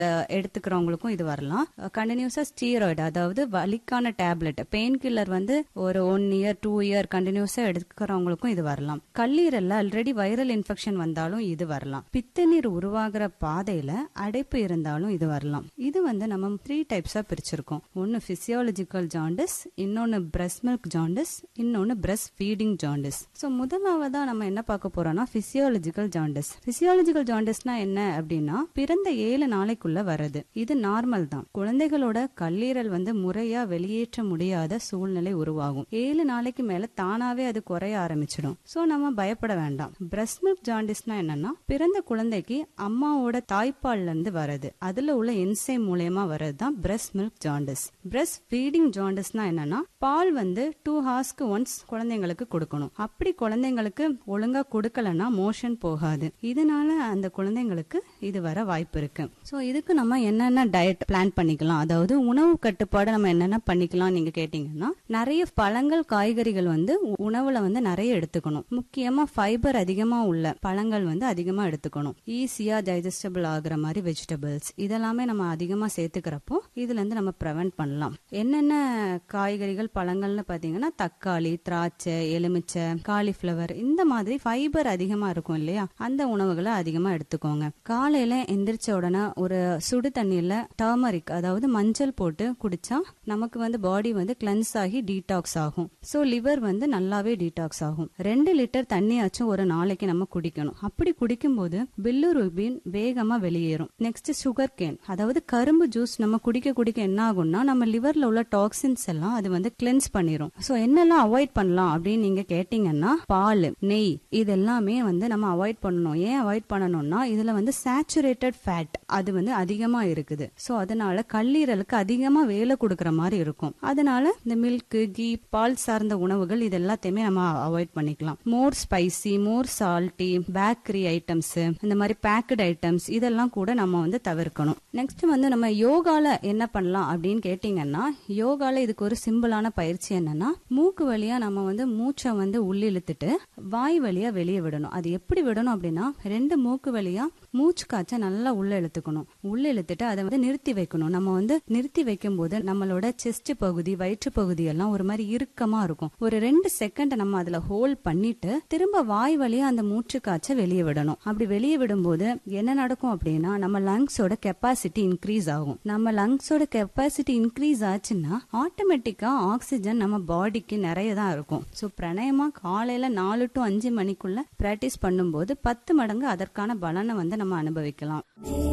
எடுத்துக்கிறவங்களுக்கும் இது வரலாம் கண்டினியூஸா ஸ்டீராய்டு அதாவது வலிக்கான டேப்லெட் பெயின் கில்லர் வந்து ஒரு ஒன் இயர் டூ இயர் கண்டினியூஸா எடுக்கிறவங்களுக்கும் இது வரலாம் கல்லீரல்ல ஆல்ரெடி வைரல் இன்ஃபெக்ஷன் வந்தாலும் இது வரலாம் பித்த நீர் உருவாகிற பாதையில அடைப்பு இருந்தாலும் இது வரலாம் இது வந்து நம்ம த்ரீ டைப்ஸா பிரிச்சிருக்கோம் ஒன்னு பிசியாலஜிக்கல் ஜாண்டிஸ் இன்னொன்னு பிரஸ்ட் மில்க் ஜாண்டிஸ் இன்னொன்னு பிரஸ்ட் ஃபீடிங் ஜாண்டிஸ் ஸோ முதலாவதா நம்ம என்ன பார்க்க போறோம்னா பிசியாலஜிக்கல் ஜாண்டிஸ் பிசியாலஜிக்கல் ஜாண்டிஸ்னா என்ன அப்படின்னா பிறந்த ஏழு நாளைக்குள்ள வருது இது நார்மல் தான் குழந்தைகளோட கல்லீரல் வந்து முறையா வெளியேற்ற முடியாத சூழ்நிலை உருவாகும் ஏழு நாளைக்கு மேல தானாவே அது குறைய ஆரம்பிச்சிடும் சோ நம்ம பயப்பட வேண்டாம் பிரஸ்ட் மில்க் ஜாண்டிஸ்னா என்னன்னா பிறந்த குழந்தைக்கு அம்மாவோட தாய்ப்பால்ல இருந்து வருது அதுல உள்ள என்சைம் மூலியமா வர்றது தான் breast milk jaundice breast feeding ஜாண்டிஸ்னா என்னன்னா பால் வந்து டூ ஹார்ஸ்க்கு ஒன்ஸ் குழந்தைங்களுக்கு கொடுக்கணும் அப்படி குழந்தைங்களுக்கு ஒழுங்கா கொடுக்கலன்னா மோஷன் போகாது இதனால அந்த குழந்தைங்களுக்கு இது வர வாய்ப்பு இருக்கு ஸோ இதுக்கு நம்ம என்னென்ன டயட் பிளான் பண்ணிக்கலாம் அதாவது உணவு கட்டுப்பாடு நம்ம என்னென்ன பண்ணிக்கலாம் நீங்க கேட்டீங்கன்னா நிறைய பழங்கள் காய்கறிகள் வந்து உணவுல வந்து நிறைய எடுத்துக்கணும் முக்கியமா ஃபைபர் அதிகமா உள்ள பழங்கள் வந்து அதிகமா எடுத்துக்கணும் ஈஸியா டைஜஸ்டபிள் ஆகுற மாதிரி வெஜிடபிள்ஸ் இதெல்லாமே நம்ம அதிகமா சேர்த்துக்கிறப்போ இதுல இருந்து நம்ம ப்ரிவென்ட் பண்ணலாம் என்னென்ன காய்கறிகள் பழங்கள்னு பாத்தீங்கன்னா தக்காளி திராட்சை எலுமிச்சை காலிஃபிளவர் இந்த மாதிரி ஃபைபர் அதிகமா இருக்கும் இல்லையா அந்த உணவுகளை அதிகமா எடுத்துக்கோங்க காலையில எந்திரிச்ச உடனே ஒரு சுடு தண்ணியில டர்மரிக் அதாவது மஞ்சள் போட்டு குடிச்சா நமக்கு வந்து பாடி வந்து கிளென்ஸ் ஆகி டீடாக்ஸ் ஆகும் சோ லிவர் வந்து நல்லாவே டீடாக்ஸ் ஆகும் ரெண்டு லிட்டர் தண்ணியாச்சும் ஒரு நாளைக்கு நம்ம குடிக்கணும் அப்படி குடிக்கும்போது பில்லுருபின் வேகமா வெளியேறும் நெக்ஸ்ட் சுகர் கேன் அதாவது கரும்பு ஜூஸ் நம்ம குடிக்க குடிக்க என்ன ஆகும்னா நம்ம லிவர்ல உள்ள டாக்ஸின்ஸ் எல்லாம் அது வந்து கிளென்ஸ் பண்ணிரும் சோ என்னெல்லாம் அவாய்ட் பண்ணலாம் அப்படின்னு நீங்க கேட்டீங்கன்னா பால் நெய் இது எல்லாமே வந்து நம்ம அவாய்ட் பண்ணணும் ஏன் அவாய்ட் பண்ணணும்னா இதுல வந்து சேச்சுரேட்டட் ஃபேட் அது வந்து அதிகமா இருக்குது சோ அதனால கல்லீரலுக்கு அதிகமா வேலை கொடுக்கற மாதிரி இருக்கும் அதனால இந்த மில்க் கீ பால் சார்ந்த உணவுகள் இது எல்லாத்தையுமே நம்ம அவாய்ட் பண்ணிக்கலாம் more spicy more salty bakery items இந்த மாதிரி பேக்கட் ஐட்டம்ஸ் இதெல்லாம் கூட நம்ம வந்து தவிர்க்கணும் நெக்ஸ்ட் வந்து நம்ம யோகால என்ன பண்ணலாம் அப்படின்னு கேட்டீங்கன்னா யோகால இதுக்கு ஒரு சிம்பிளான பயிற்சி என்னன்னா மூக்கு வழியா நம்ம வந்து மூச்சை வந்து உள்ளிழுத்துட்டு வாய் வழியா வெளியே விடணும் அது எப்படி விடணும் அப்படின்னா ரெண்டு மூக்கு வழியா மூச்சு காய்ச்ச நல்லா உள்ள இழுத்துக்கணும் உள்ள இழுத்துட்டு அதை வந்து நிறுத்தி வைக்கணும் நம்ம வந்து நிறுத்தி வைக்கும் போது நம்மளோட செஸ்ட் பகுதி வயிற்று பகுதி எல்லாம் ஒரு மாதிரி இறுக்கமா இருக்கும் ஒரு ரெண்டு செகண்ட் நம்ம அதுல ஹோல்ட் பண்ணிட்டு திரும்ப வாய் வழியா அந்த மூச்சு காய்ச்ச வெளியே விடணும் அப்படி வெளியே விடும்போது என்ன நடக்கும் அப்படின்னா நம்ம லங்ஸோட கெப்பாசிட்டி இன்க்ரீஸ் ஆகும் நம்ம லங்ஸோட கெப்பாசிட்டி இன்க்ரீஸ் ஆச்சுன்னா ஆட்டோமேட்டிக்கா ஆக்சிஜன் நம்ம பாடிக்கு நிறைய தான் இருக்கும் ஸோ பிரணயமா காலையில நாலு டு அஞ்சு மணிக்குள்ள பிராக்டிஸ் பண்ணும்போது பத்து மடங்கு அதற்கான பலனை வந்து நம்ம அனுபவிக்கலாம்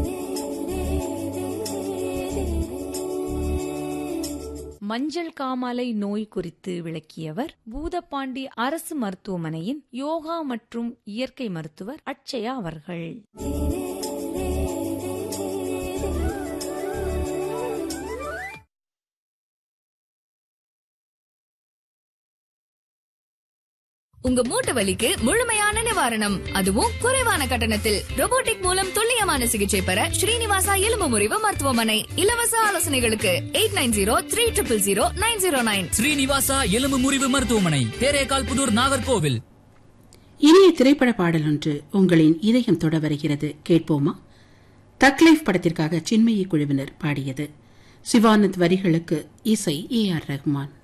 மஞ்சள் காமாலை நோய் குறித்து விளக்கியவர் பூதப்பாண்டி அரசு மருத்துவமனையின் யோகா மற்றும் இயற்கை மருத்துவர் அட்சயா அவர்கள் உங்க மூட்டு வலிக்கு முழுமையான நிவாரணம் அதுவும் குறைவான கட்டணத்தில் robotic மூலம் துல்லியமான சிகிச்சை பெற ஸ்ரீனிவாசா எலும்பு முறிவு மருத்துவமனை இலவச ஆலோசனைகளுக்கு eight nine zero three triple zero nine zero nine Srinivasa எலும்பு முறிவு மருத்துவமனை தேரேகால் புதூர் நாகர்கோவில் இனிய திரைப்பட பாடல் ஒன்று உங்களின் இதயம் தொட வருகிறது கேட்போமா தக்லைஃப் படத்திற்காக சின்மயி குழுவினர் பாடியது சிவானந்த் வரிகளுக்கு இசை ஏ ஆர் ரஹ்மான்